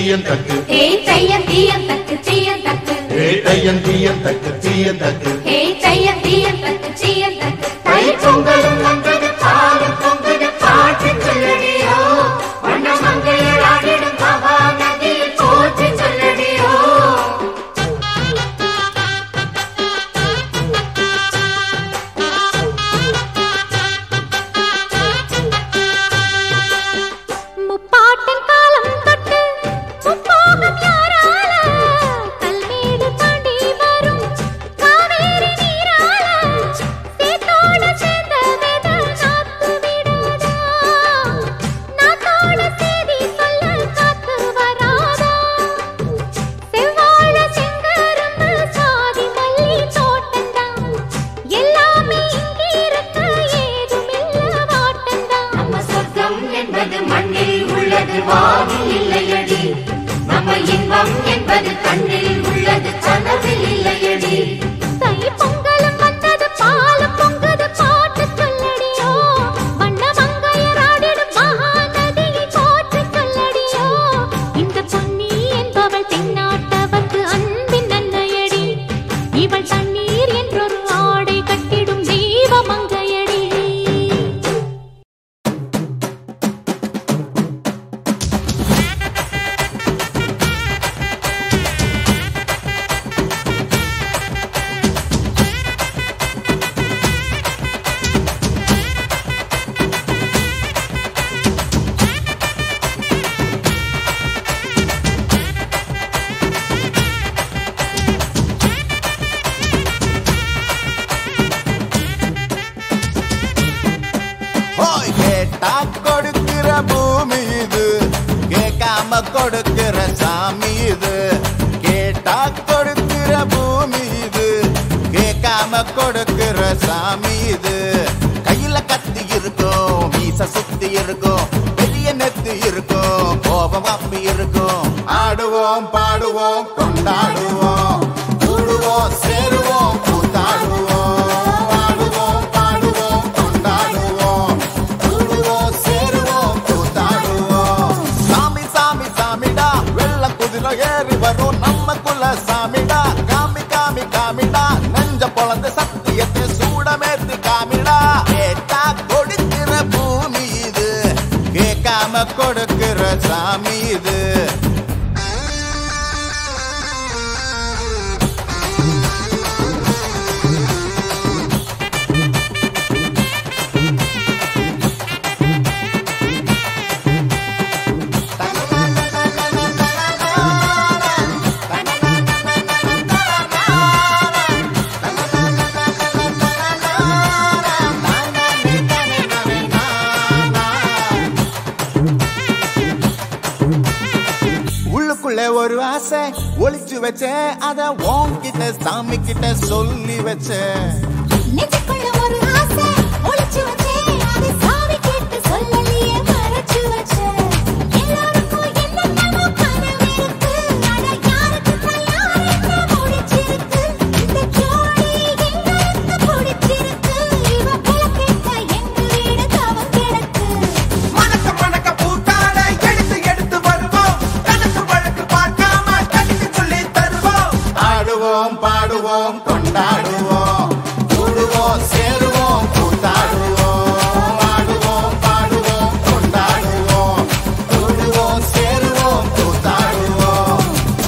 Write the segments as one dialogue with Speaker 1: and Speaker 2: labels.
Speaker 1: தீயன் தக்கு
Speaker 2: ஹே தையம் தீயம் தக்கு தீயம் தக்கு
Speaker 1: ஏ தையன் தீயன் தக்கு தீயன் தக்கு
Speaker 2: ஹே தையம் தீயம் தக்கு தீயம் தக்கு தை பொங்கலும் வந்தது பாலும் பொங்குது பாட்டு சொல்லடியோ வண்ண மங்கையர் ஆடிடும் மகா நதியில் போற்றி சொல்லடியோ முப்பாட்டின் காலம் தொட்டு முப்போகம் யாரால கல்மேடு தாண்டி வரும் காவேரி நீரால சேத்தோட சேர்ந்த வெத நாத்து விடாதா நாத்தோட சேதி சொல்ல காத்து வராதா செவ்வாழ செங்கரும்பு சாதி மல்லி தோட்டந்தான் எல்லாமே இங்கிருக்க ஏதுமில்ல வாட்டந்தான் நம்ம சொர்க்கம் என்பது மண்ணில் உள்ளது வானில் இல்லையடி நம்ம இன்பம் என்பது கண்ணில் உள்ளது கனவில் இல்லையடி தை பொங்கலும் வந்தது பாலும் பொங்குது பாட்டு சொல்லடியோ வண்ண மங்கையர் ஆடிடும் மகாநதியை போற்றி சொல்லடியோ இந்த பொன்னி என்பவள் தென்னாட்டவர்க்கு அன்பின் நன்மையடி இவள் தண்ணீர் என்றொரு ஆடை கட்டிடும் தெய்வ மங்கையடி
Speaker 3: ஹோய் கேட்டா கொடுக்கிற பூமி இது கேட்காம கொடுக்கிற சாமி இது கேட்டா கொடுக்கிற பூமி இது கேட்காம கொடுக்கிற சாமி இது கையில கத்தி இருக்கும் மீச சுத்தி இருக்கும் பெரிய நெத்தி இருக்கும் கோபம் அப்பி இருக்கும் ஆடுவோம் பாடுவோம் கொண்டாடுவோம் கூடுவோம் சேருவோம் கூத்தாடுவோம் ஆடுவோம் பாடுவோம் கொண்டாடுவோம் கூடுவோம் சேருவோம் கூத்தாடுவோம் சாமி சாமி சாமிடா வெள்ள குதிரை ஏறி வரும் நம்ம குல சாமிடா காமி காமி காமிடா நெஞ்ச பொழந்த சத்தியத்தை சூடமேத்தி காமிடா கேட்டா கொடுக்கிற பூமி இது கேட்காம கொடுக்கிற சாமி இது உள்ளுக்குள்ள ஒரு ஆசை ஒளிச்சு வச்சேன் அத உன்கிட்ட சாமி கிட்ட சொல்லி வச்சேன்
Speaker 2: நெஞ்சுக்குள்ள ஒரு ஆசை ஒளிச்சு வச்சேன் அது சாவி கேட்டு சொல்லலையே மறைச்சு வச்சேன் எல்லாருக்கும் என்னென்னமோ கனவு இருக்கு ஆனா யாருக்கு தயார் என்ன முடிச்சிருக்கு இந்த ஜோடி எங்களுக்கு பிடிச்சிருக்கு இவ கிழக்கிட்ட எங்க வீடு தவம் கிடக்கு
Speaker 4: மணக்க மணக்க பூத்தாட எடுத்து எடுத்து வருவோம் கணக்கு வழக்கு பார்க்காம கணித்து சொல்லி தருவோம்
Speaker 3: ஆடுவோம் பாடுவோம் கொண்டாடுவோம் கூடுவோம் சேருவோம் கூத்தாடுவோம் ஆடுவோம் பாடுவோம் கொண்டாடுவோம் கூடுவோம் சேருவோம் கூத்தாடுவோம்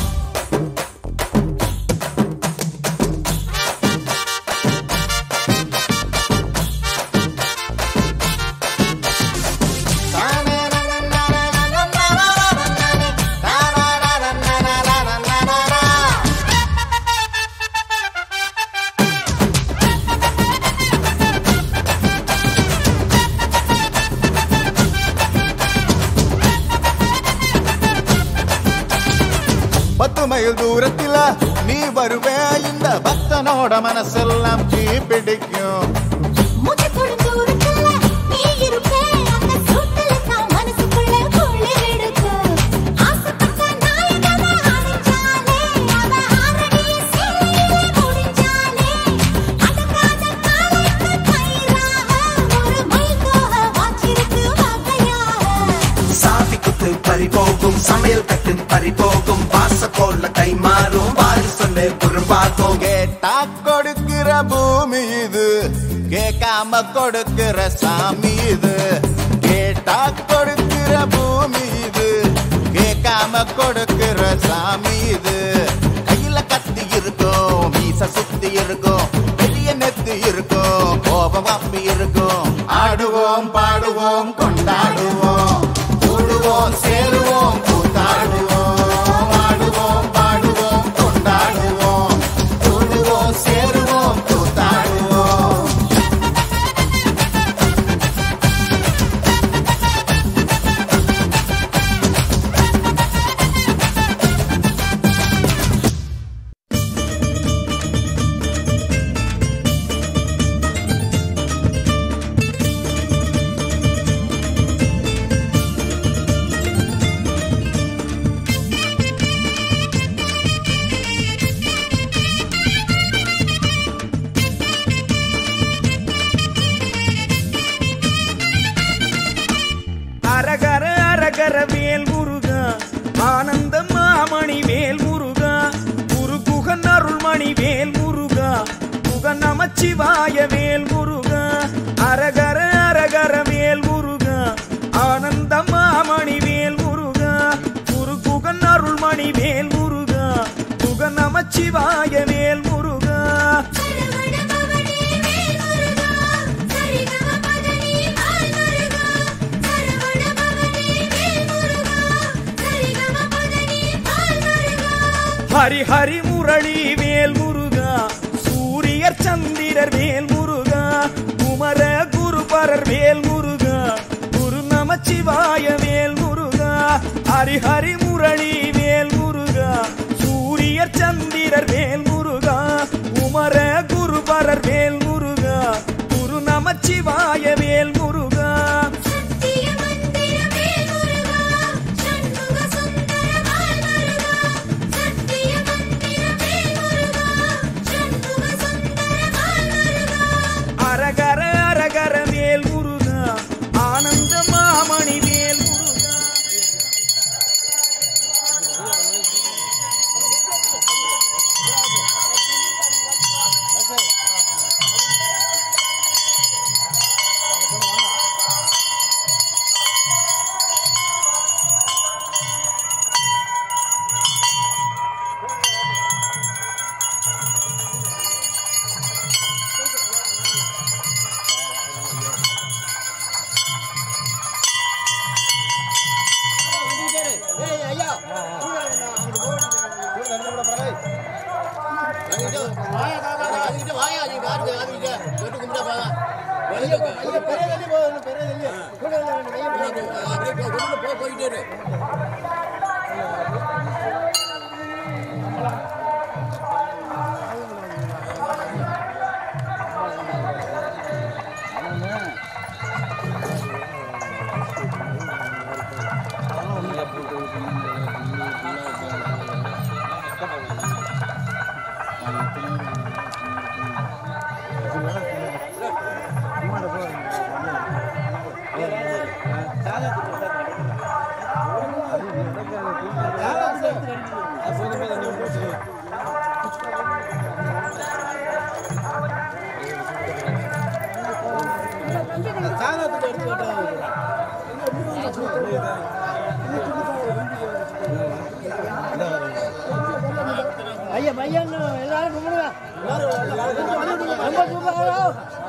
Speaker 3: பத்து மைல் தூரத்தில நீ வருவே இந்த பக்தனோட மனசெல்லாம் தீ பிடிக்கும்
Speaker 2: மூச்சு தொடும் தூரத்துல நீ இருப்பே அந்த சூட்டுல நான் மனசுக்குள்ள குளிர் எடுக்கு ஆசைப்பட்ட நாயகனை அணைச்சாலே அவ ஆரடிய சேலையிலே முடிஞ்சாலே அடங்காத காலைக்கு கயிறாக ஒரு மைல்கோக வாச்சிருக்கு வகையாக
Speaker 4: சாதி குத்து பறி போகும் சமையல் கட்டு பறி அப்ப டைம் மாறும் வாரி சொல்லு பொறுப்பாக்கும்
Speaker 3: கேட்டா கொடுக்கிற பூமி இது கேட்காம கொடுக்கிற சாமி இது கேட்டா கொடுக்கிற பூமி இது கேட்காம கொடுக்கிற சாமி இது கையில கத்தி இருக்கும் மீச சுத்தி இருக்கும் பெரிய நெத்தி இருக்கும் கோபம் அப்பி இருக்கும் ஆடுவோம் பாடுவோம் கொண்டாடுவோம் கூடுவோம் சேருவோம் கூத்தாடுவோம் ஆடுவோம் பாடுவோம் கொண்டாடுவோம் கூடுவோம் சேருவோம் கூத்தாடுவோம்
Speaker 5: அரகர அரகர வேல் முருகா ஆனந்த மாமணி வேல் முருகா குரு குகன் அருள்மணி வேல் முருகா குகன் நமச்சிவாய வேல் முருகா அரகர அரகர வேல் முருகா ஆனந்த மாமணி வேல் முருகா குரு குகன் அருள்மணி வேல் முருகா குகன் நமச்சிவாய வேல் முருகா
Speaker 2: சரவண பவனே வேல் முருகா சரிகம பதனி பால் முருகா சரவண பவனே வேல் முருகா சரிகம பதனி பால் முருகா
Speaker 5: ஹரி ஹரி முரளி வேல் முருகா சூரியர் சந்திரர் வேல் முருகா குமர குருபரர் வேல் முருகா குரு நமச்சிவாய வேல் முருகா ஹரி ஹரி முரளி வேல் முருகா சூரியர் சந்திரர் வேல் முருகா குமர குருபரர் வேல் முருகா குரு நமச்சிவாய வேல் முருகா
Speaker 2: சத்திய மந்திர வேல் முருகா சண்முக சுந்தர பால் முருகா சத்திய மந்திர வேல் முருகா சண்முக சுந்தர பால் முருகா
Speaker 5: அரகர அரகர வேல் முருகா ஆனந்த மாமணி வேல் முருகா
Speaker 6: ஐயா மையன் எல்லாரும் கும்பிடுங்க ரொம்ப சூப்பரா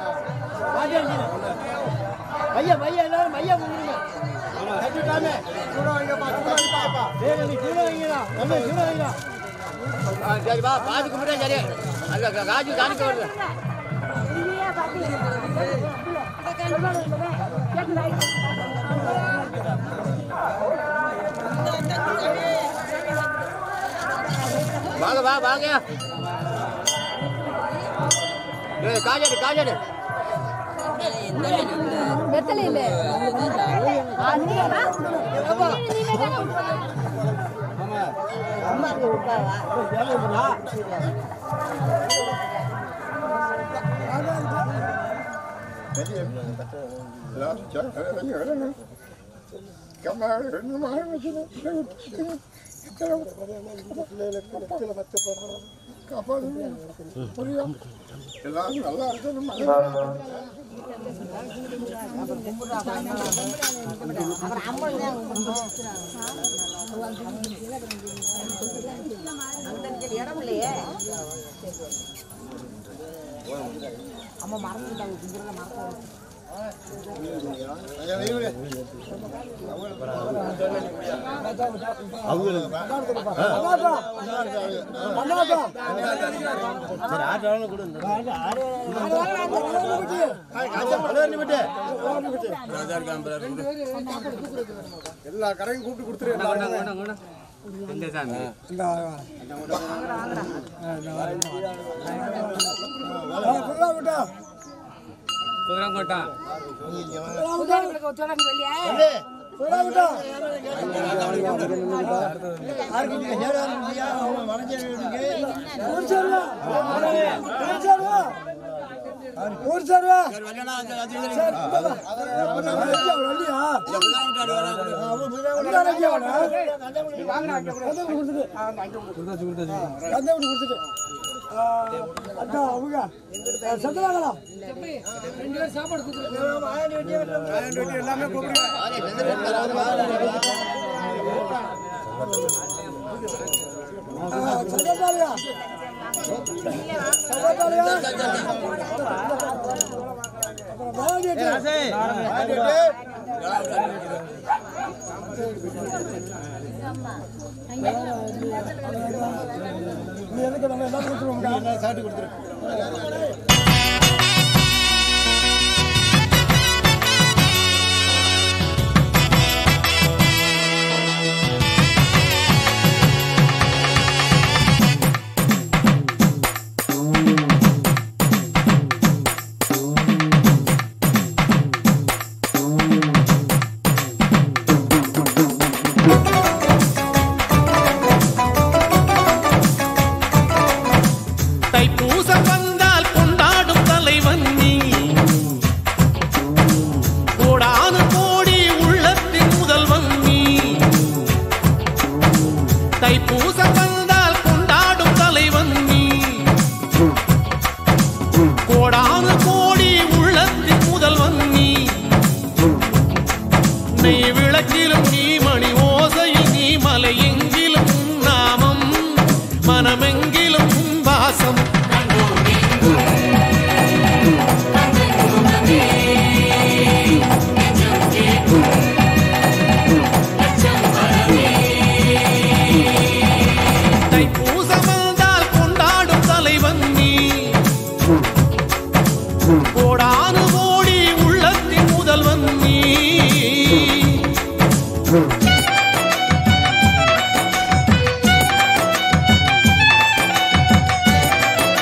Speaker 6: ஐயா மையா எல்லாரும் மையா கும்பிடுங்க கட்டிட்டாமே சூட வைங்கப்பா சூட வைப்பாப்பா வேற நீ சூட வைங்கடா நம்ம சூட வைங்க சரி வா பாதி கும்பிட்டா சரி அங்க காஜு காணிக்க வருது வாங்க வா வாங்க காஜாடு காஜாடு
Speaker 7: வெத்தலையில
Speaker 6: எல்லா கரையும் கூப்பிட்டு கொடுத்துரு ஊர் சார்வா எல்லாமே கூப்பிடுங்க சகோதரியா நீ எதுக்கு நம்ம எல்லாம் கொடுத்துருவோம் சாட்டி கொடுத்துரு
Speaker 7: தைப்பூசம் வந்தால் கொண்டாடும் தலைவன் நீ கோடானு கோடி உள்ளத்தின் முதல்வன் நீ தைப்பூசம் வந்தால் கொண்டாடும் தலைவன் நீ கோடானு கோடி உள்ளத்தின் முதல்வன் நீ நெய் விளக்கிலும் நீ மணி ஓசையில் நீ மலை எங்கிலும் உன் நாமம் மனமெங்கிலும் உன் வாசம் தைப்பூசம் வந்தால் கொண்டாடும் தலைவன் நீ கோடானு கோடி உள்ளத்தின் முதல்வன் நீ
Speaker 2: ஆ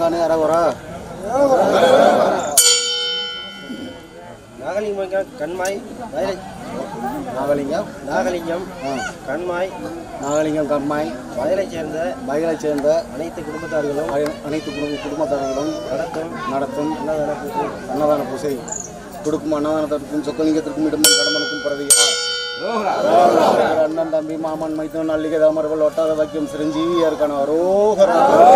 Speaker 6: நாங்கானே அரவரா நாகலிங்கம் கண்மாய் வயலை நாகலிங்கம் நாகலிங்கம் கண்மாய் நாகலிங்கம் கண்மாய் வயலை சேர்ந்த வயலை சேர்ந்த அனைத்து குடும்பத்தார்களும் அனைத்து குடும்ப குடும்பத்தார்களும் நடத்தும் நடத்தும் அன்னதான பூஜை அன்னதான பூஜை கொடுக்கும் அன்னதானத்திற்கும் சொக்கலிங்கத்திற்கும் இடமும் கடமனுக்கும் பிறவியா அண்ணன் தம்பி மாமன் மைத்தன் அல்லிகை தாமர்கள் ஒட்டாத வாக்கியம் சிரஞ்சீவியா இருக்கான அரோகரா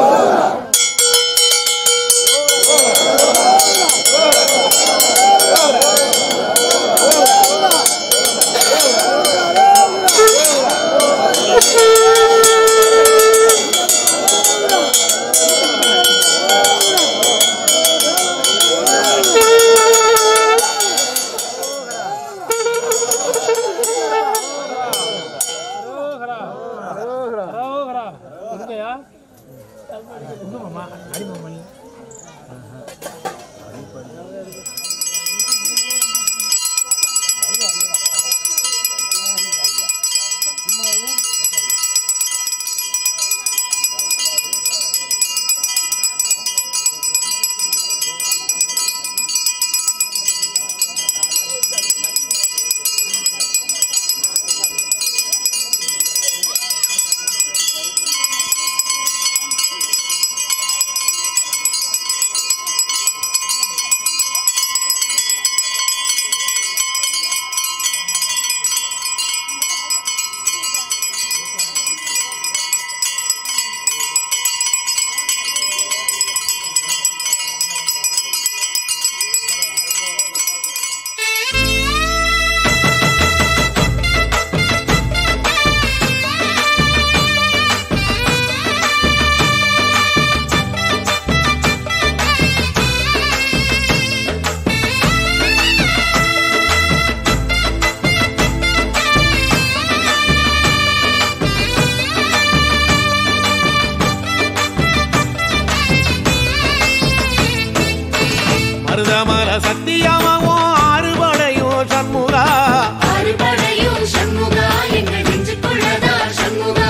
Speaker 7: மருதமர சத்தியமாவும் ஆறுபடையும் சண்முகா
Speaker 2: அறுபடையும் சண்முகா எங்கள் நெஞ்சுக்குள்ளதா சண்முகா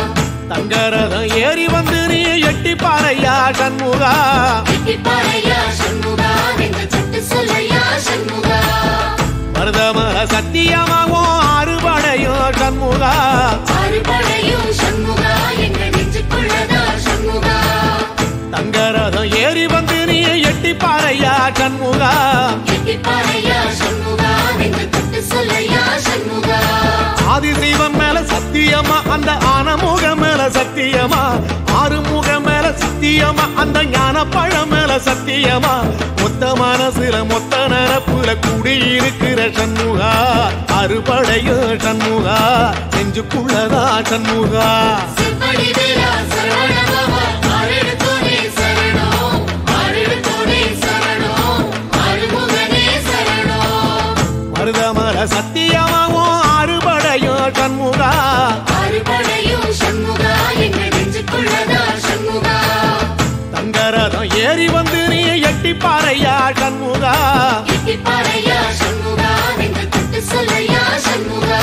Speaker 7: தங்கரதம் ஏறி வந்து நீ எட்டி பாறையா சண்முகா
Speaker 2: எட்டிப்பாறையா சண்முகா எங்கள் சட்டு சொல்லையா சண்முகா
Speaker 7: மருதமர சத்தியமாவும் ஆறுபடையும் சண்முகா
Speaker 2: அறுபடையும் சண்முகா எங்கள் நெஞ்சுக்குள்ளதா சண்முகா
Speaker 7: தங்கரதம் ஏறி வந்து நீ எட்டி பாறையா சண்முகா
Speaker 2: எட்டிப்பாறையா சண்முகா எங்கள் சட்டு சொல்லையா சண்முகா
Speaker 7: ஆதிசைவம் மேல சத்தியமா அந்த ஆனமுகம் மேல சத்தியமா ஆறுமுக மேல சத்தியமா அந்த ஞான பழம் மேல சத்தியமா மொத்த மனசுல மொத்த நரப்புல குடியிருக்கிற சண்முகா அறுபடையும் சண்முகா நெஞ்சுக்குள்ளதா சண்முகா
Speaker 2: செவ்வடி வீரா சரவணபவா ஆறெடுத்தோனே சரணம் ஆறெடுத்தோனே சரணம் ஆறுமுகனே சரணம்
Speaker 7: மருதமர சத்தியமாவும் அறுபடையும் சண்முகா
Speaker 2: அறுபடையும் சண்முகா எங்கள் நெஞ்சுக்குள்ளதா சண்முகா
Speaker 7: தங்கரதம் ஏறி வந்து நீ எட்டி பாறையா சண்முகா
Speaker 2: எட்டிப்பாறையா சண்முகா எங்கள் சட்டு சொல்லையா சண்முகா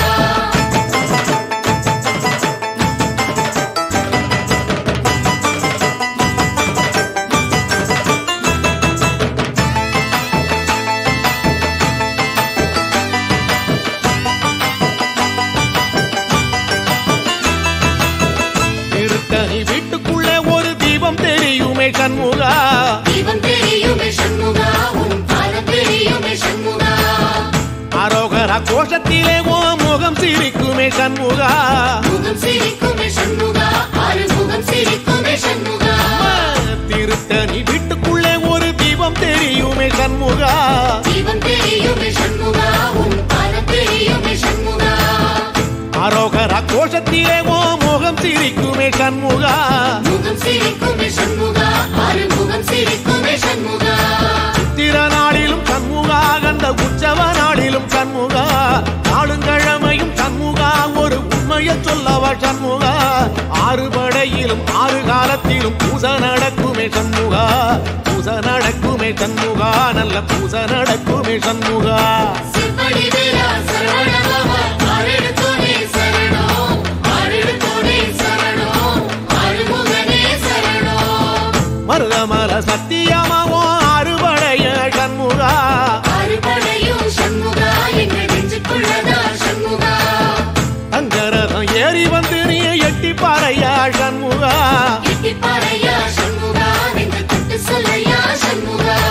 Speaker 7: திருத்தணி வீட்டுக்குள்ளே ஒரு தீபம் தெரியுமே சண்முகா
Speaker 2: தீபம் தெரியுமே சண்முகா உன் பாதம் தெரியுமே சண்முகா
Speaker 7: அரோகரா கோஷத்திலே ஓ முகம் சிரிக்குமே சண்முகா
Speaker 2: முகம் சிரிக்குமே சண்முகா ஆறு முகம் சிரிக்குமே சண்முகா
Speaker 7: திருத்தணி வீட்டுக்குள்ளே ஒரு தீபம் தெரியுமே சண்முகா
Speaker 2: தீபம் தெரியுமே சண்முகா உன் பாதம் தெரியுமே சண்முகா
Speaker 7: அரோகரா கோஷத்திலே ஓ முகம் சிரிக்குமே சண்முகா
Speaker 2: முகம் சிரிக்குமே சண்முகா ஆறு முகம் சிரிக்குமே சண்முகா
Speaker 7: திருநாளிலும் சண்முகா கண்ட உற்சவ நாளிலும் சண்முகா நாளுங்கிழமையும் சண்முகா ஒரு உண்மையை சொல்லவா சண்முகா ஆறு படையிலும் ஆறு காலத்திலும் பூச நடக்குமே சண்முகா பூச நடக்குமே சண்முகா நல்ல பூச நடக்குமே சண்முகா
Speaker 2: செவ்வடி வீரா சரவணபவா ஆறெடுத்தோனே சரணம் ஆறெடுத்தோனே சரணம் ஆறுமுகனே சரணம்
Speaker 7: மருதமர சத்தியமாவோ அறுபடைய சண்முகா
Speaker 2: அறுபடையும் சண்முகா எங்க நெஞ்சுக்குள்ளதா சண்முகா
Speaker 7: அங்கரதம் ஏறி வந்து நீ எட்டி பாறையா சண்முகா
Speaker 2: எட்டி பாறையா சண்முகா நெஞ்சு தொட்டு சொல்லையா சண்முகா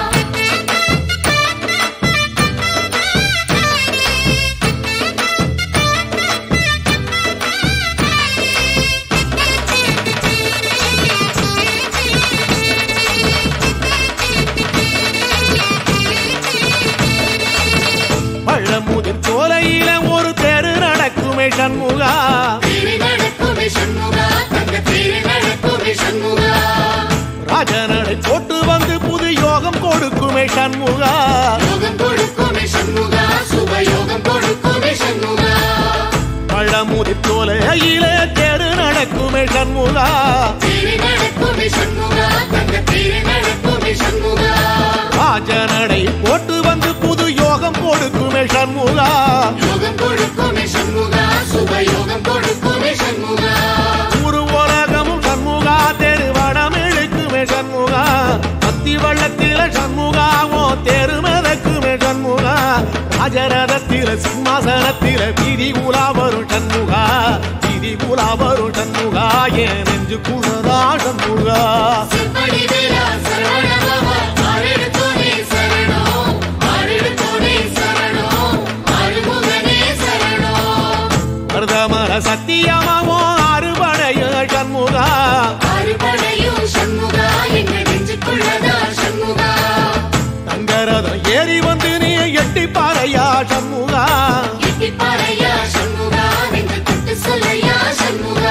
Speaker 7: பழமுதிர் சோலையில ஒரு தெரு நடக்குமே சண்முகா
Speaker 2: தேரி நடக்குமே சண்முகா தங்க தேரி நடக்குமே சண்முகா
Speaker 7: ராஜனடை போட்டு வந்து புது யோகம் கொடுக்குமே சண்முகா
Speaker 2: யோகம் கொடுக்குமே சண்முகா சுப யோகம் கொடுக்குமே சண்முகா
Speaker 7: பழமுதிர் சோலையில தெரு நடக்குமே சண்முகா
Speaker 2: தேரி நடக்குமே சண்முகா தங்க தேரி நடக்குமே சண்முகா
Speaker 7: ராஜனடை போட்டு வந்து புது யோகம் கொடுக்குமே சண்முகா
Speaker 2: யோகம் கொடுக்குமே சண்முகா சுப யோகம் கொடுக்குமே சண்முகா
Speaker 7: ஒரு உலகமும் சண்முகா தெரு வடம் இழுக்குமே சண்முகா பத்தி வள்ளத்தில சண்முகாவோ தெரு மிதக்குமே சண்முகா ராஜரதத்தில சிம்மாசனத்தில வீதி உலா வரும் சண்முகா வீதி உலா வரும் சண்முகா என் நெஞ்சு குளரா சண்முகா
Speaker 2: செப்படி வீரா சரவண பவா ஆரெடுத்தோனே சரணம் ஆரெடுத்தோனே சரணம் ஆறுமுகனே சரணம்
Speaker 7: பிரதமர சத்தியமாவோ அறுபடைய சண்முகா
Speaker 2: அறுபடையும் சண்முகா எங்க நெஞ்சுக்குள்ளதா சண்முகா
Speaker 7: தங்கரதம் ஏறி வந்து நீ எட்டி பாறையா சண்முகா
Speaker 2: எட்டி பாறையா சண்முகா நெஞ்சு தொட்டு சொல்லையா சண்முகா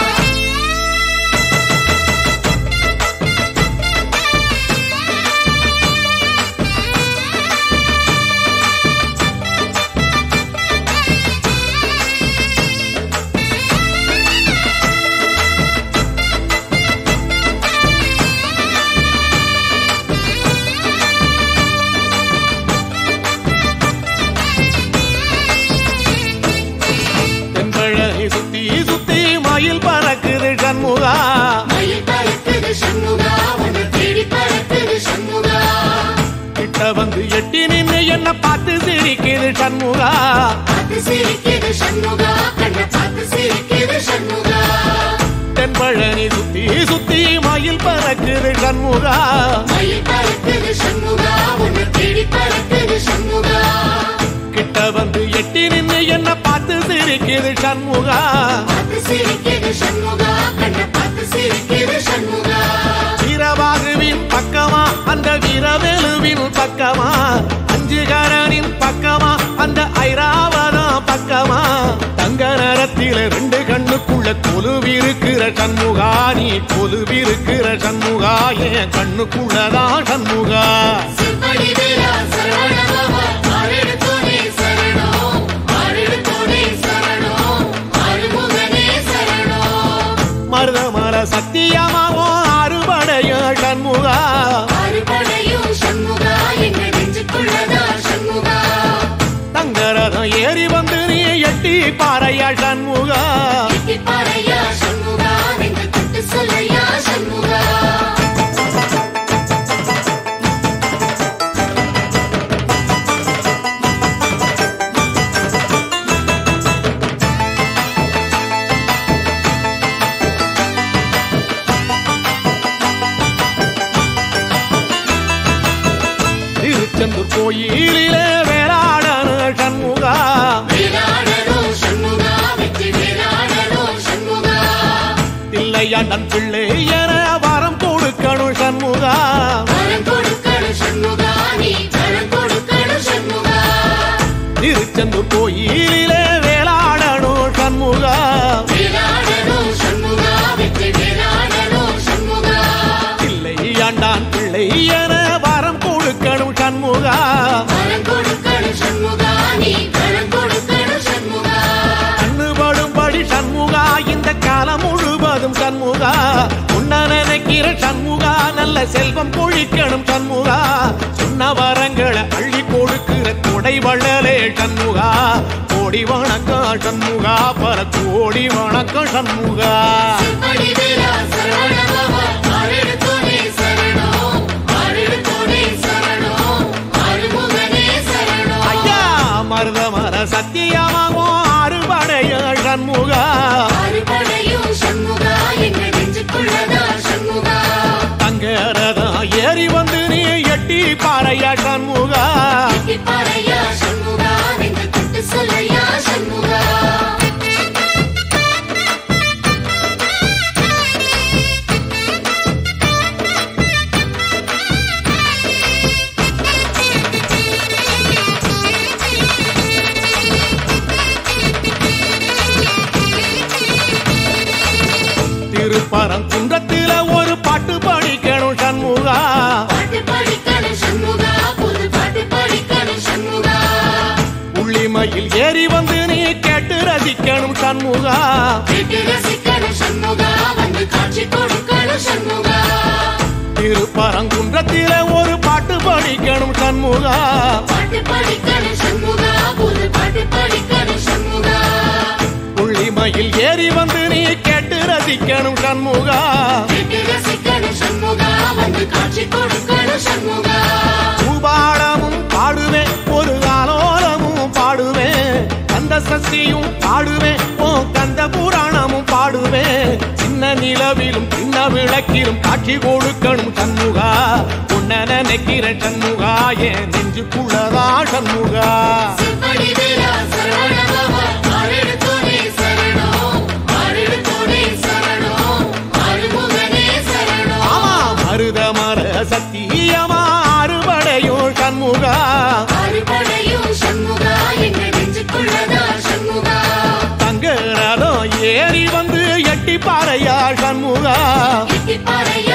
Speaker 7: தென்பழகி சுத்தி சுத்தி மயில் பறக்குது சண்முகா
Speaker 2: மயில் பறக்குது சண்முகா உன்னை தேடி பறக்குது சண்முகா
Speaker 7: கிட்ட வந்து எட்டி நின்று என்ன பார்த்து சிரிக்குது சண்முகா
Speaker 2: பார்த்து சிரிக்குது சண்முகா கண்ணை பார்த்து சிரிக்குது சண்முகா
Speaker 7: தென்பழனி சுத்தி சுத்தி மயில் பறக்குது சண்முகா
Speaker 2: மயில் பறக்குது சண்முகா உன்னை தேடி பறக்குது சண்முகா
Speaker 7: கிட்ட வந்து எட்டி நின்று என்ன பார்த்து சிரிக்குது சண்முகா
Speaker 2: பார்த்து சிரிக்குது சண்முகா கண்ணை பார்த்து சிரிக்குது சண்முகா
Speaker 7: வீரபாகுவின் பக்கமா அந்த வீரவேலுவின் பக்கமா அஞ்சுகரனின் பக்கமா அந்த ஐராவதம் பக்கமா தங்க நேரத்தில ரெண்டு கண்ணுக்குள்ள கொலுவிருக்கிற சண்முகா நீ கொலுவிருக்கிற சண்முகா என் கண்ணுக்குள்ளதான் சண்முகா
Speaker 2: செப்படி வீரா சரவண பவா ஆரெடுத்தோனே சரணம் ஆரெடுத்தோனே சரணம் ஆறுமுகனே சரணம்
Speaker 7: மருதமர சத்தியமாவோ அறுபடைய சண்முகா
Speaker 2: அறுபடையும் சண்முகா எங்க நெஞ்சுக்குள்ளதா சண்முகா
Speaker 7: தங்கரதம் ஏறி வந்து நீ எட்டி பாறையா சண்முகா
Speaker 2: எட்டி பாறையா சண்முகா நெஞ்சு தொட்டு சொல்லையா சண்முகா
Speaker 7: திருச்செந்தூர் கோயிலிலே வேளாடன சண்முகா
Speaker 2: வேலாடனும் சண்முகா வெற்றி வேலாடனும் சண்முகா
Speaker 7: தில்லையாண்டன் பிள்ளை என வரம் கொடுக்கணும் சண்முகா
Speaker 2: வரம் கொடுக்கணும் சண்முகா நீ வரம் கொடுக்கணும் சண்முகா
Speaker 7: திருச்செந்தூர் கோயிலிலே வேளாடணும் சண்முகா
Speaker 2: வேலாடனும் சண்முகா வெற்றி வேலாடனும் சண்முகா
Speaker 7: தில்லையாண்டான் பிள்ளை என வரம் கொடுக்கணும் சண்முகா
Speaker 2: வரம் கொடுக்கணும் சண்முகா நீ வரம் கொடுக்கணும் சண்முகா
Speaker 7: கண்ணுபடும்படி சண்முகா இந்த காலம் முழுவதும் சண்முகா உன்ன நினைக்கிற சண்முகா நல்ல செல்வம் பொழிக்கணும் சண்முகா சொன்ன வரங்களை அள்ளி கொடுக்கிற கொடை வள்ளலே சண்முகா கோடி வணக்கம் சண்முகா பல கோடி வணக்கம் சண்முகா
Speaker 2: செப்படி வீரா சரவண பவா ஆரெடுத்தோனே
Speaker 7: சத்தியமாகும் அறுபடைய சண்முகா
Speaker 2: அறுபடையும் சண்முகா எங்கள் நெஞ்சுக்குள்ளதா சண்முகா
Speaker 7: தங்கரதா ஏறி வந்து நீ எட்டி பாறையா சண்முகா
Speaker 2: பாறையா சண்முகா நெஞ்சு தொட்டு சொல்லையா சண்முகா
Speaker 7: திருப்பரங்குன்றத்தில ஒரு பாட்டு படிக்கணும் சண்முகா
Speaker 2: பாட்டு படிக்கணும் சண்முகா புது பாட்டு படிக்கணும் சண்முகா
Speaker 7: உள்ளிமையில் ஏறி வந்து நீ கேட்டு ரசிக்கணும் சண்முகா
Speaker 2: கேட்டு ரசிக்கணும் சண்முகா வந்து காட்சி கொடுக்கணும் சண்முகா
Speaker 7: திருப்பரங்குன்றத்தில ஒரு பாட்டு படிக்கணும் சண்முகா
Speaker 2: பாட்டு படிக்கணும் சண்முகா புது பாட்டு படிக்கணும் சண்முகா
Speaker 7: உள்ளிமையில் ஏறி வந்து நீ கேட்டு ரசிக்கணும் சண்முகா
Speaker 2: கேட்டு ரசிக்கணும் சண்முகா வந்து காட்சி கொடுக்கணும் சண்முகா
Speaker 7: பூபாளமும் பாடுவேன் ஒரு ஆலோலமும் பாடுவேன் கந்த சக்தியும் பாடுவேன் ஓ கந்த புராணமும் பாடுவேன் சின்ன நிலவிலும் சின்ன விளக்கிலும் காட்சி கொடுக்கணும் சண்முகா உன்ன நினைக்கிற சண்முகா என் நெஞ்சுக்குள்ளதா சண்முகா
Speaker 2: செப்படி வீரா சரவண பவா ஆரெடுத்தோனே சரணம் ஆரெடுத்தோனே சரணம் ஆறுமுகனே சரணம்
Speaker 7: ஆமா மருத மர சத்தியமா அறுபடையும் சண்முகா
Speaker 2: அறுபடையும் சண்முகா எங்கள் நெஞ்சுக்குள்ளதா சண்முகா
Speaker 7: தங்க ரதம் ஏறி வந்து எட்டி பாறையா சண்முகா
Speaker 2: எட்டி பாறையா